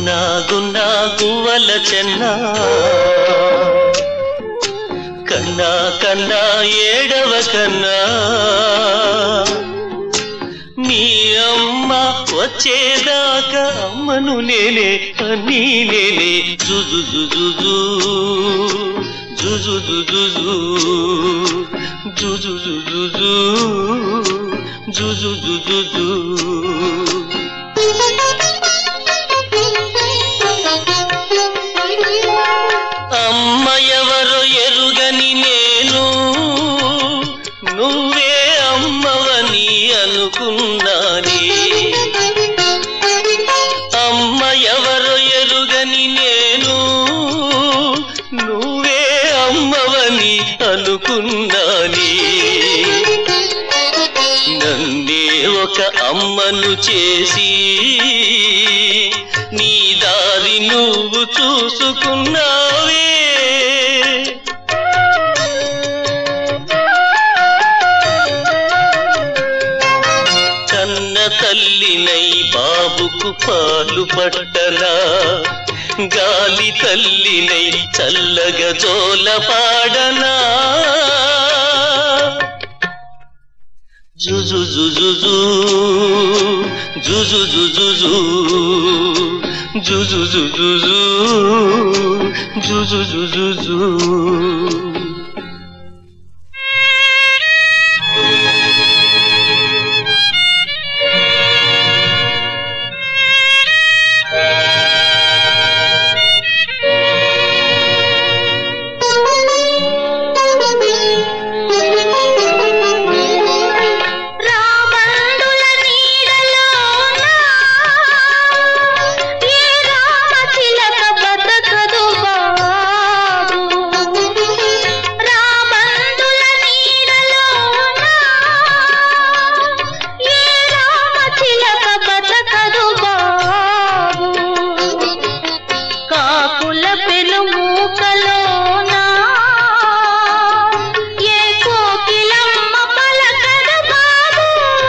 గున్నా గున్నా గువ్వల చెన్నా కన్నా కన్నా ఏడవ కన్నా మీ అమ్మ వచ్చేదాకా అమ్మను నేనే అన్నీ నేనే జుజు జుజు జుజు జుజు జుజు జుజు జుజు జుజు అమ్మ ఎవరో ఎరుగని నేను నువ్వే అమ్మవని అనుకున్నానే అమ్మ ఎవరో ఎరుగని నేను నువ్వే అమ్మవని అనుకున్నానే నన్నే ఒక అమ్మను చేసి నీ దారి నువ్వు చూసుకున్నావే కన్న తల్లినై బాబుకు పాలు పట్టనా గాలి తల్లినై చల్లగా జోల పాడనా జుజు జుజు జుజు జుజు జుజు జుజు జుజు జుజు రామందుల నీడలోన ఏ రామచిలక బతకదు బాబు రామందుల నీడలోన ఏ రామచిలక బతకదు బాబు కాకుల పెనుమూకలోన ఏ కోకిలమ్మ పలకదు బాబు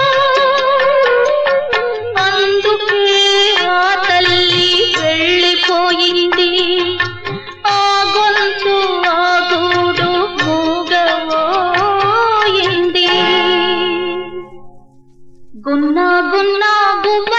అందుకే ఆ తల్లి వెళ్ళిపోయింది ఆ గొంతు ఆ గూడు మూగబోయింది గున్నా గున్నా గువ్వ